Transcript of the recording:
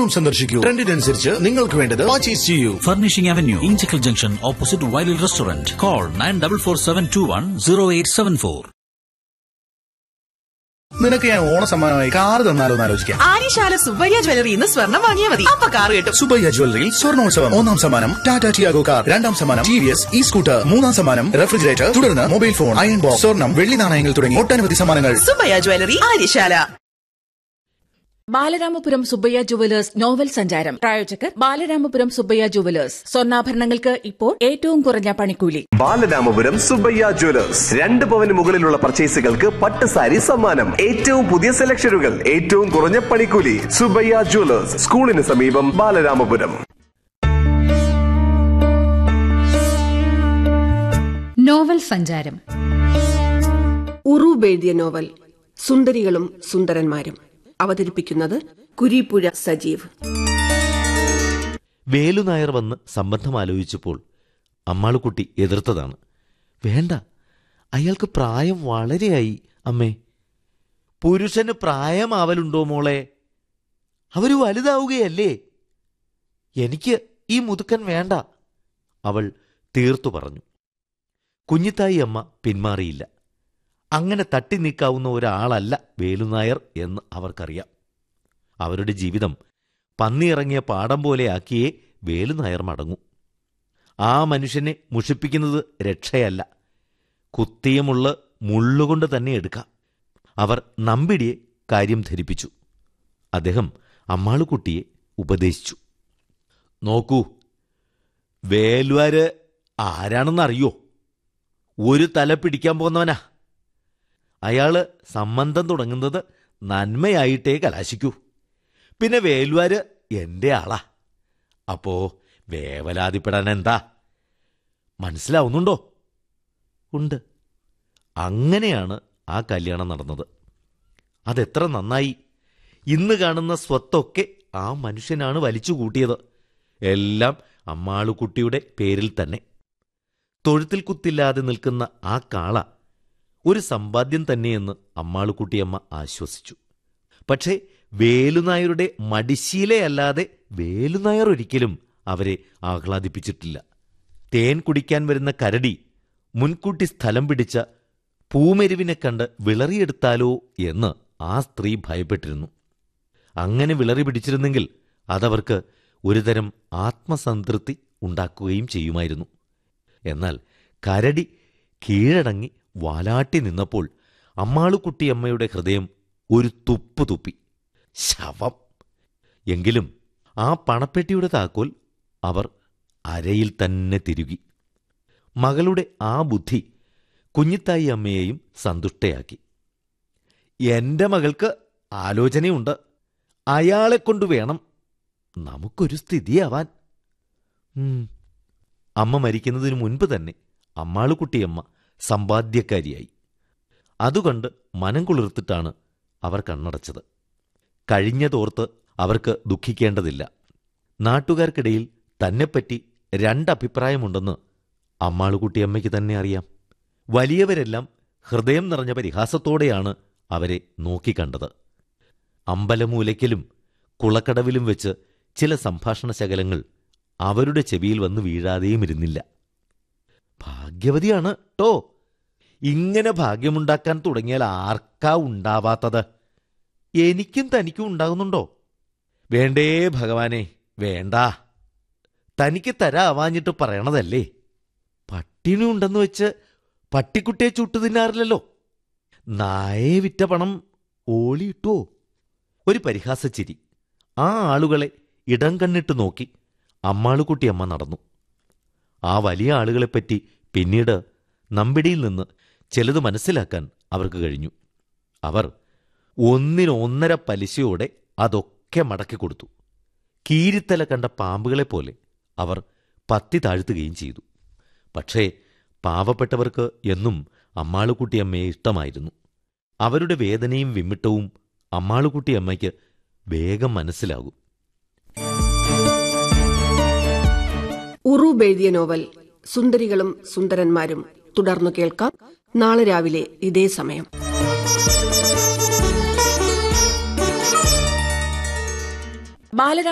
Showroom സന്ദർശിക്കൂ ട്രെൻഡിനനുസരിച്ച് നിങ്ങൾക്ക് വേണ്ടത് പർച്ചേസ് ചെയ്യൂ Furnishing Avenue, Inchicle Junction, opposite Wiley Restaurant. Call 9447210874. നിനക്ക് ഞാൻ ഓണസമ്മാനമായി കാർ തന്നാലോ എന്ന് ആലോചിക്കാം ആര്യശാല സുബ്ബയ്യ ജ്വല്ലറി ഇന്ന് സ്വർണം വാങ്ങിയാൽ മതി അപ്പൊ കാർ കിട്ടും സുബയ്യ ജ്വല്ലറിയിൽ സ്വർണോത്സവം ഒന്നാം സമ്മാനം ടാറ്റ ടിയാഗോ കാർ രണ്ടാം സമ്മാനം T V S E scooter മൂന്നാം സമ്മാനം റെഫ്രിജറേറ്റർ തുടർന്ന് മൊബൈൽ ഫോൺ അയൺ ബോക്സ് സ്വർണം വെള്ളി നാണയങ്ങൾ തുടങ്ങി ഒട്ടനവധി സമ്മാനങ്ങൾ Subbaiah jewellery Aryasala Balaramapuram Subbaiah jewellers novel സഞ്ചാരം പ്രായോജകർ ബാലരാമപുരം സുബ്ബയ്യ ജുവലേഴ്സ് സ്വർണ്ണാഭരണങ്ങൾക്ക് ഇപ്പോൾ ഏറ്റവും കുറഞ്ഞ പണിക്കൂലി ബാലരാമപുരം സുബ്ബയ്യ ജ്വല്ലേഴ്സ് രണ്ട് പവന് മുകളിലുള്ള പർച്ചേസുകൾക്ക് പട്ട് സാരി സമ്മാനം ഏറ്റവും പുതിയ സെലക്ഷനുകൾ ഏറ്റവും കുറഞ്ഞ പണിക്കൂലി സുബ്ബയ്യ ജ്വല്ലേഴ്സ് സ്കൂളിന് സമീപം ബാലരാമപുരം നോവൽ സഞ്ചാരം ഉറൂബ് എഴുതിയ നോവൽ സുന്ദരികളും സുന്ദരന്മാരും അവതരിപ്പിക്കുന്നത് കുരീപ്പുഴ സജീവ് വേലുനായർ വന്ന് സംബന്ധം ആലോചിച്ചപ്പോൾ അമ്മാളുകുട്ടി എതിർത്തതാണ് വേണ്ട അയാൾക്ക് പ്രായം വളരെയായി അമ്മേ പുരുഷന് പ്രായമാവലുണ്ടോ മോളെ അവര് വലുതാവുകയല്ലേ എനിക്ക് ഈ മുതുക്കൻ വേണ്ട അവൾ തീർത്തു പറഞ്ഞു കുഞ്ഞിത്തായി അമ്മ പിന്മാറിയില്ല അങ്ങനെ തട്ടി നീക്കാവുന്ന ഒരാളല്ല വേലുനായർ എന്ന് അവർക്കറിയാം അവരുടെ ജീവിതം പന്നിയിറങ്ങിയ പാടം പോലെയാക്കിയേ വേലുനായർ മടങ്ങൂ ആ മനുഷ്യനെ മുഷിപ്പിക്കുന്നത് രക്ഷയല്ല കുത്തിയമുള്ള മുള്ളുകൊണ്ട് തന്നെ എടുക്കാം അവർ നമ്പിടിയെ കാര്യം ധരിപ്പിച്ചു അദ്ദേഹം അമ്മാളുകുട്ടിയെ ഉപദേശിച്ചു നോക്കൂ വേലുവാര് ആരാണെന്നറിയോ ഒരു തല പിടിക്കാൻ പോന്നവനാ അയാള് സംബന്ധം തുടങ്ങുന്നത് നന്മയായിട്ടേ കലാശിക്കൂ പിന്നെ വേലുവാര് എന്റെ ആളാ അപ്പോ വേവലാതിപ്പെടാൻ എന്താ മനസ്സിലാവുന്നുണ്ടോ ഉണ്ട് അങ്ങനെയാണ് ആ കല്യാണം നടന്നത് അതെത്ര നന്നായി ഇന്ന് കാണുന്ന സ്വത്തൊക്കെ ആ മനുഷ്യനാണ് വലിച്ചു കൂട്ടിയത് എല്ലാം അമ്മാളുകുട്ടിയുടെ പേരിൽ തന്നെ തൊഴുത്തിൽ കുത്തില്ലാതെ നിൽക്കുന്ന ആ കാള ഒരു സമ്പാദ്യം തന്നെയെന്ന് അമ്മാളുകുട്ടിയമ്മ ആശ്വസിച്ചു പക്ഷേ വേലുനായരുടെ മടിശീലയല്ലാതെ വേലുനായർ ഒരിക്കലും അവരെ ആഹ്ലാദിപ്പിച്ചിട്ടില്ല തേൻ കുടിക്കാൻ വരുന്ന കരടി മുൻകൂട്ടി സ്ഥലം പിടിച്ച പൂമെരുവിനെ കണ്ട് വിളറിയെടുത്താലോ എന്ന് ആ സ്ത്രീ ഭയപ്പെട്ടിരുന്നു അങ്ങനെ വിളറി പിടിച്ചിരുന്നെങ്കിൽ അതവർക്ക് ഒരുതരം ആത്മസംതൃപ്തി ഉണ്ടാക്കുകയും ചെയ്യുമായിരുന്നു എന്നാൽ കരടി കീഴടങ്ങി വാലാട്ടി നിന്നപ്പോൾ അമ്മാളുകുട്ടിയമ്മയുടെ ഹൃദയം ഒരു തുപ്പ് തുപ്പി ശവം എങ്കിലും ആ പണപ്പെട്ടിയുടെ താക്കോൽ അവർ അരയിൽ തന്നെ തിരുകി മകളുടെ ആ ബുദ്ധി കുഞ്ഞിത്തായി അമ്മയെയും സന്തുഷ്ടയാക്കി എന്റെ മകൾക്ക് ആലോചനയുണ്ട് അയാളെ കൊണ്ടു വേണം നമുക്കൊരു സ്ഥിതിയാവാൻ ഉം. അമ്മ മരിക്കുന്നതിനു മുൻപ് തന്നെ അമ്മാളുകുട്ടിയമ്മ സമ്പാദ്യക്കാരിയായി അതുകൊണ്ട് മനം കുളിർത്തിട്ടാണ് അവർ കണ്ണടച്ചത് കഴിഞ്ഞതോർത്ത് അവർക്ക് ദുഃഖിക്കേണ്ടതില്ല നാട്ടുകാർക്കിടയിൽ തന്നെപ്പറ്റി രണ്ടഭിപ്രായമുണ്ടെന്ന് അമ്മാളുകുട്ടിയമ്മയ്ക്ക് തന്നെ അറിയാം വലിയവരെല്ലാം ഹൃദയം നിറഞ്ഞ പരിഹാസത്തോടെയാണ് അവരെ നോക്കിക്കണ്ടത് അമ്പലമൂലയ്ക്കലും കുളക്കടവിലും വെച്ച് ചില സംഭാഷണ ശകലങ്ങൾ അവരുടെ ചെവിയിൽ വന്ന് വീഴാതെയും ഇരുന്നില്ല ഭാഗ്യവതിയാണ് ട്ടോ ഇങ്ങനെ ഭാഗ്യമുണ്ടാക്കാൻ തുടങ്ങിയാൽ ആർക്കാ ഉണ്ടാവാത്തത് എനിക്കും തനിക്കും ഉണ്ടാകുന്നുണ്ടോ വേണ്ടേ ഭഗവാനെ വേണ്ട തനിക്ക് തരാവാഞ്ഞിട്ട് പറയണതല്ലേ പട്ടിണി ഉണ്ടെന്ന് വെച്ച് പട്ടിക്കുട്ടിയെ ചുട്ടു തിന്നാറില്ലല്ലോ നായെ വിറ്റ പണം ഓളിയിട്ടുവോ ഒരു പരിഹാസച്ചിരി ആ ആളുകളെ ഇടം കണ്ണിട്ട് നോക്കി അമ്മാളുകുട്ടിയമ്മ നടന്നു ആ വലിയ ആളുകളെപ്പറ്റി പിന്നീട് നമ്പിടിയിൽ നിന്ന് ചിലത് മനസ്സിലാക്കാൻ അവർക്ക് കഴിഞ്ഞു അവർ ഒന്നിനൊന്നര പലിശയോടെ അതൊക്കെ മടക്കി കൊടുത്തു കീരിത്തല കണ്ട പാമ്പുകളെപ്പോലെ അവർ പത്തി താഴ്ത്തുകയും ചെയ്തു പക്ഷേ പാവപ്പെട്ടവർക്ക് എന്നും അമ്മാളുകുട്ടിയമ്മയെ ഇഷ്ടമായിരുന്നു അവരുടെ വേദനയും വിമ്മിട്ടവും അമ്മാളുകുട്ടിയമ്മയ്ക്ക് വേഗം മനസ്സിലാകും ഉറൂബ് എഴുതിയ നോവൽ സുന്ദരികളും സുന്ദരന്മാരും തുടർന്നു കേൾക്കാം നാളെ രാവിലെ ഇതേ സമയം ബാലരാമ